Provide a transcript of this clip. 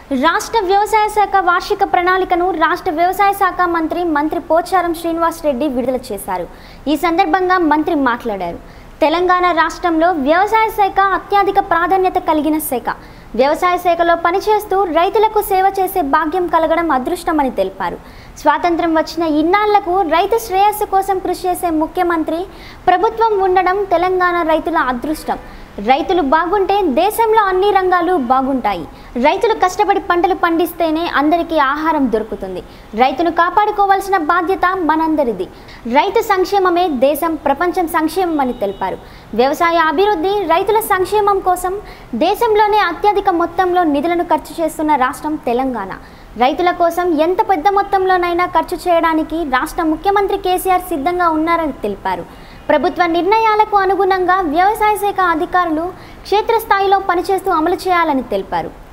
రాష్ట్ర వ్యవసాయ శాఖ వార్షిక ప్రణాళికను రాష్ట్ర వ్యవసాయ శాఖ మంత్రి మంత్రి పోచారం శ్రీనివాస్ రెడ్డి విడుదల చేశారు ఈ సందర్భంగా మంత్రి మాట్లాడారు తెలంగాణ రాష్ట్రంలో వ్యవసాయ శాఖ అత్యధిక ప్రాధాన్యత కలిగిన శాఖ వ్యవసాయ శాఖలో పనిచేస్తూ రైతులకు సేవ చేసే భాగ్యం కలగడం అదృష్టమని తెలిపారు స్వాతంత్రం వచ్చిన ఇన్నాళ్లకు రైతు శ్రేయస్సు కోసం కృషి చేసే ముఖ్యమంత్రి ప్రభుత్వం ఉండడం తెలంగాణ రైతుల అదృష్టం రైతులు బాగుంటే దేశంలో అన్ని రంగాలు బాగుంటాయి రైతులు కష్టపడి పంటలు పండిస్తేనే అందరికీ ఆహారం దొరుకుతుంది రైతును కాపాడుకోవాల్సిన బాధ్యత మనందరిది రైతు సంక్షేమమే దేశం ప్రపంచం సంక్షేమం అని తెలిపారు వ్యవసాయ అభివృద్ధి రైతుల సంక్షేమం కోసం దేశంలోనే అత్యధిక మొత్తంలో నిధులను ఖర్చు చేస్తున్న రాష్ట్రం తెలంగాణ రైతుల కోసం ఎంత పెద్ద మొత్తంలోనైనా ఖర్చు చేయడానికి రాష్ట్ర ముఖ్యమంత్రి కేసీఆర్ సిద్ధంగా ఉన్నారని తెలిపారు ప్రభుత్వ నిర్ణయాలకు అనుగుణంగా వ్యవసాయ శాఖ అధికారులు క్షేత్రస్థాయిలో పనిచేస్తూ అమలు చేయాలని తెలిపారు